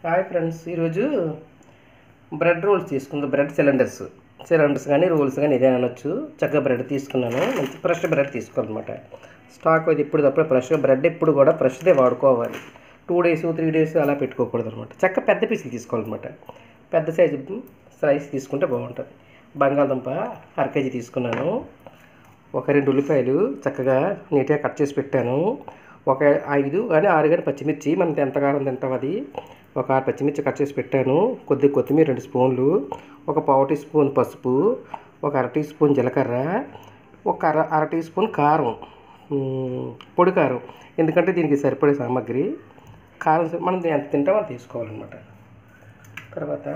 hi friends ఈరోజు bread rolls తీసుకుందాం bread cylinders cylinders కానీ రోల్స్ కానీ ఇదే అనొచ్చు చక్కగా బ్రెడ్ తీసుకున్నాను మంచి ఫ్రెష్ బ్రెడ్ తీసుకోవాలన్నమాట స్టాక్ అది ఇప్పుడు తప్పుడు ఫ్రెష్గా బ్రెడ్ ఎప్పుడు కూడా ఫ్రెష్దే వాడుకోవాలి టూ డేస్ త్రీ డేస్ అలా పెట్టుకోకూడదు అనమాట చక్క పెద్ద పీసులు తీసుకోవాలన్నమాట పెద్ద సైజు సైజ్ తీసుకుంటే బాగుంటుంది బంగాళదుంప అర కేజీ తీసుకున్నాను ఒక రెండు ఉల్లిపాయలు చక్కగా నీట్గా కట్ చేసి పెట్టాను ఒక ఐదు కానీ ఆరు కానీ పచ్చిమిర్చి మనకి ఎంత కాలం తింటాం అది ఒక ఆరు పచ్చిమిర్చి కట్ చేసి పెట్టాను కొద్ది కొత్తిమీర రెండు స్పూన్లు ఒక పావు టీ స్పూన్ పసుపు ఒక అర టీ స్పూన్ జీలకర్ర ఒక అర అర టీ స్పూన్ కారం మ్, పొడి కారం ఎందుకంటే దీనికి సరిపడే సామాగ్రి కారం సరి- మనం ఎంత తింటామో అది తీసుకోవాలన్నమాట తర్వాత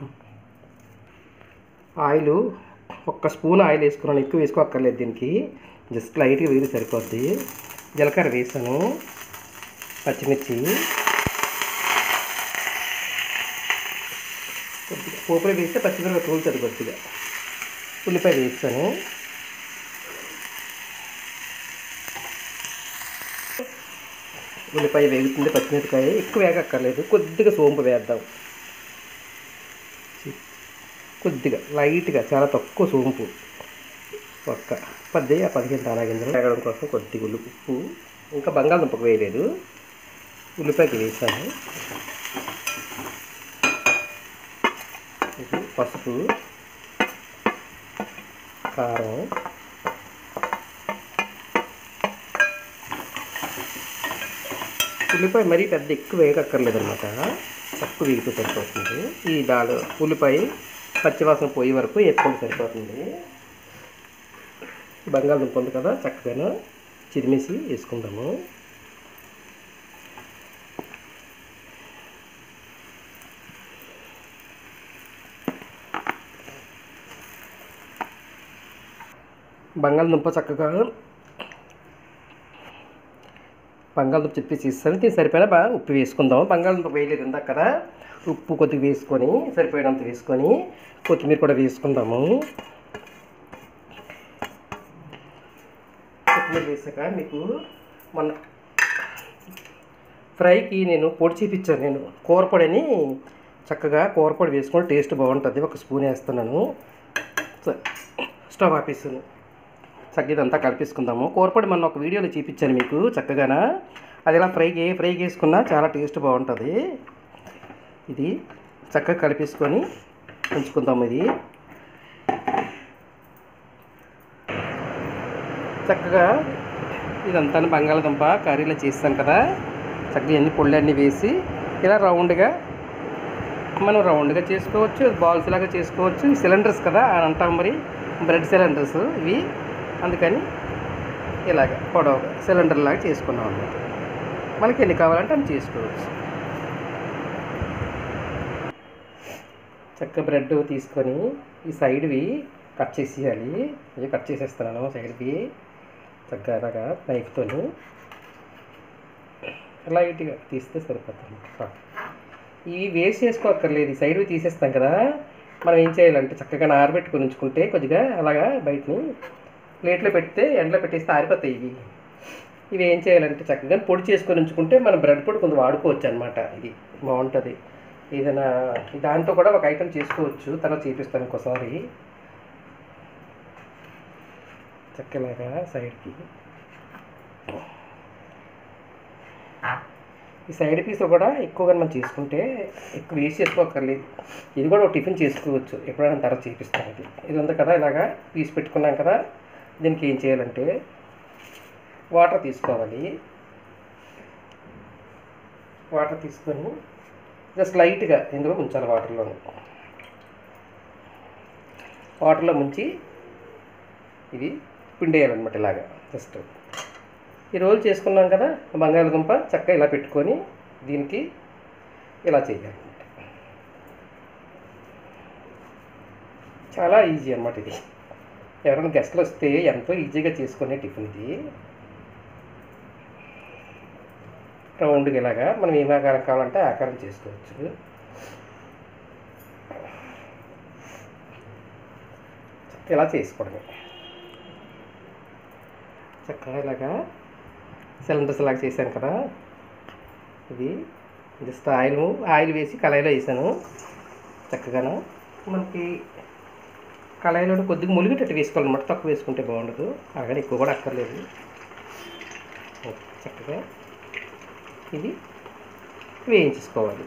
ఆయిల్ ఒక్క స్పూన్ ఆయిల్ వేసుకున్నాను ఎక్కువ వేసుకోక్కర్లేదు దీనికి జస్ట్ లైట్గా వేడి సరిపోద్ది జీలకర్ర వేసాను పచ్చిమిర్చి కొద్దిగా పోపులో వేస్తే పచ్చిమిరపకాయ తోలుతుంది కొద్దిగా ఉల్లిపాయ వేస్తాను ఉల్లిపాయ వేగుతుంది పచ్చిమిరపకాయ ఎక్కువ వేగక్కర్లేదు కొద్దిగా సోంపు వేద్దాం కొద్దిగా లైట్గా చాలా తక్కువ సోంపు ఒక్క పది ఆ పదిహేను దానా గింజలు వేగడం కోసం కొద్దిగా ఉల్లి ఉప్పు ఇంకా బంగాళదుంపకు వేయలేదు ఉల్లిపాయకి వేసాను ఇది పసుపు కారం ఉల్లిపాయ మరీ పెద్ద ఎక్కువ వేయకక్కర్లేదు అనమాట తక్కువ వేగితే సరిపోతుంది ఈ దాల్ ఉల్లిపాయ పచ్చివాసన పోయే వరకు ఎప్పుడు సరిపోతుంది బంగాళదుంప ఉంది కదా చక్కగా చిరిమేసి వేసుకుందాము బంగాళదుంప చక్కగా బంగాళదుంప చెప్పేసి ఇస్తాను దీనికి సరిపోయిన బాగా ఉప్పు వేసుకుందాం బంగాళదుంప వేయలేదు ఇందాక కదా ఉప్పు కొద్దిగా వేసుకొని సరిపోయినంత వేసుకొని కొత్తిమీర కూడా వేసుకుందాము కొత్తిమీర వేసాక మీకు మొన్న ఫ్రైకి నేను పొడి చూపించాను నేను కూరపొడిని చక్కగా కూరపొడి వేసుకొని టేస్ట్ బాగుంటుంది ఒక స్పూన్ వేస్తున్నాను స- స్టవ్ ఆపేసాను చక్కగా ఇదంతా కలిపేసుకుందాము కూరపొడి మొన్న ఒక వీడియోలో చూపించాను మీకు చక్కగాన అది ఇలా ఫ్రై ఏ ఫ్రై చేసుకున్నా చాలా టేస్ట్ బాగుంటుంది ఇది చక్కగా కలిపేసుకొని ఉంచుకుందాము ఇది చక్కగా ఇదంతా బంగాళదుంప కర్రీలో చేస్తాం కదా చక్కగా ఎన్ని పొళ్ళన్నీ వేసి ఇలా రౌండ్గా మనం రౌండ్గా చేసుకోవచ్చు బాల్స్ లాగా చేసుకోవచ్చు సిలిండర్స్ కదా అని అంటాం మరి బ్రెడ్ సిలిండర్స్ ఇవి అందుకని ఇలాగ పొడవుగా సిలిండర్ లాగా చేసుకున్నాం అన్నమాట మనకి ఎన్ని కావాలంటే అన్ని చేసుకోవచ్చు చక్క బ్రెడ్ తీసుకొని ఈ సైడ్వి కట్ చేసేయాలి ఇవి కట్ చేసేస్తున్నాను సైడ్వి చక్కగా అలాగా నైఫ్తోని లైట్గా తీస్తే సరిపోతుంది ఇవి వేస్ట్ చేసుకోక్కర్లేదు ఈ సైడ్వి తీసేస్తాం కదా మనం ఏం చేయాలంటే చక్కగా ఆరబెట్టుకొని ఉంచుకుంటే కొద్దిగా అలాగా బయటని ప్లేట్లో పెడితే ఎండలో పెట్టేస్తే ఆరిపోతాయి ఇవి ఇవి ఏం చేయాలంటే చక్కగా పొడి చేసుకొని ఉంచుకుంటే మనం బ్రెడ్ పొడి కొంచెం వాడుకోవచ్చు అనమాట ఇది బాగుంటుంది ఏదైనా దాంతో కూడా ఒక ఐటెం చేసుకోవచ్చు తర్వాత చూపిస్తాను ఇంకోసారి చక్కలాగా సైడ్కి ఈ సైడ్ పీస్ కూడా ఎక్కువగా మనం చేసుకుంటే ఎక్కువ వేస్ట్ చేసుకోక్కర్లేదు ఇది కూడా ఒక టిఫిన్ చేసుకోవచ్చు ఎప్పుడైనా తర్వాత చేపిస్తాను ఇది ఇది ఉంది కదా ఇలాగా పీస్ పెట్టుకున్నాం కదా దీనికి ఏం చేయాలంటే వాటర్ తీసుకోవాలి వాటర్ తీసుకొని జస్ట్ లైట్గా ఇందులో ముంచాలి వాటర్లో వాటర్లో ముంచి ఇది పిండేయాలన్నమాట ఇలాగా జస్ట్ ఈ రోల్ చేసుకున్నాం కదా బంగాళదుంప చక్కగా ఇలా పెట్టుకొని దీనికి ఇలా చేయాలి చాలా ఈజీ అన్నమాట ఇది ఎవరైనా గెస్ట్లు వస్తే ఎంతో ఈజీగా చేసుకునే టిఫిన్ ఇది రౌండ్గా ఇలాగా మనం ఏం ఆకారం కావాలంటే ఆ ఆకారం చేసుకోవచ్చు ఇలా చేసుకోవడమే చక్కగా ఇలాగా సిలిండర్స్ లాగా చేశాను కదా ఇది జస్ట్ ఆయిల్ ఆయిల్ వేసి కళాయిలో వేసాను చక్కగాను మనకి కళాయిలో కొద్దిగా ములిగేటట్టు వేసుకోవాలన్నమాట తక్కువ వేసుకుంటే బాగుండదు అలాగని ఎక్కువ కూడా అక్కర్లేదు చక్కగా ఇది వేయించేసుకోవాలి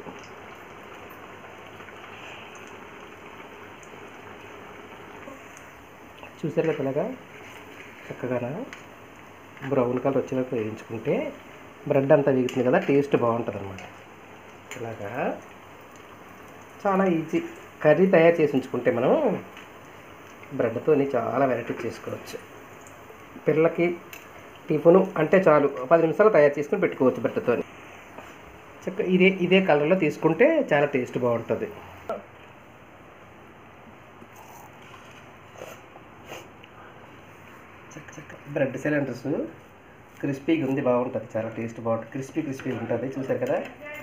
చూసారు కదా ఇలాగా చక్కగా బ్రౌన్ కలర్ వచ్చేవరకు వేయించుకుంటే బ్రెడ్ అంతా వేగుతుంది కదా టేస్ట్ బాగుంటుంది అనమాట ఇలాగా చాలా ఈజీ కర్రీ తయారు చేసి ఉంచుకుంటే మనం బ్రెడ్తో చాలా వెరైటీ చేసుకోవచ్చు పిల్లలకి టిఫిన్ అంటే చాలు పది నిమిషాలు తయారు చేసుకుని పెట్టుకోవచ్చు బ్రెడ్తో చక్క ఇదే ఇదే కలర్లో తీసుకుంటే చాలా టేస్ట్ బాగుంటుంది చక్క చక్క బ్రెడ్ సిలిండర్స్ క్రిస్పీగా ఉంది బాగుంటుంది చాలా టేస్ట్ బాగుంటుంది క్రిస్పీ క్రిస్పీగా ఉంటుంది చూసారు కదా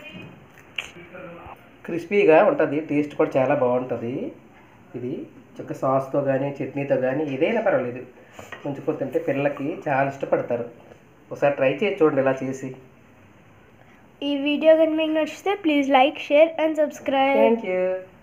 క్రిస్పీగా ఉంటుంది టేస్ట్ కూడా చాలా బాగుంటుంది ఇది చక్క సాస్తో కానీ చట్నీతో కానీ ఏదైనా పర్వాలేదు ఉంచుకోతుంటే పిల్లలకి చాలా ఇష్టపడతారు ఒకసారి ట్రై చేసి చూడండి ఇలా చేసి ఈ వీడియో కనుక మీకు నచ్చితే please like share and subscribe thank you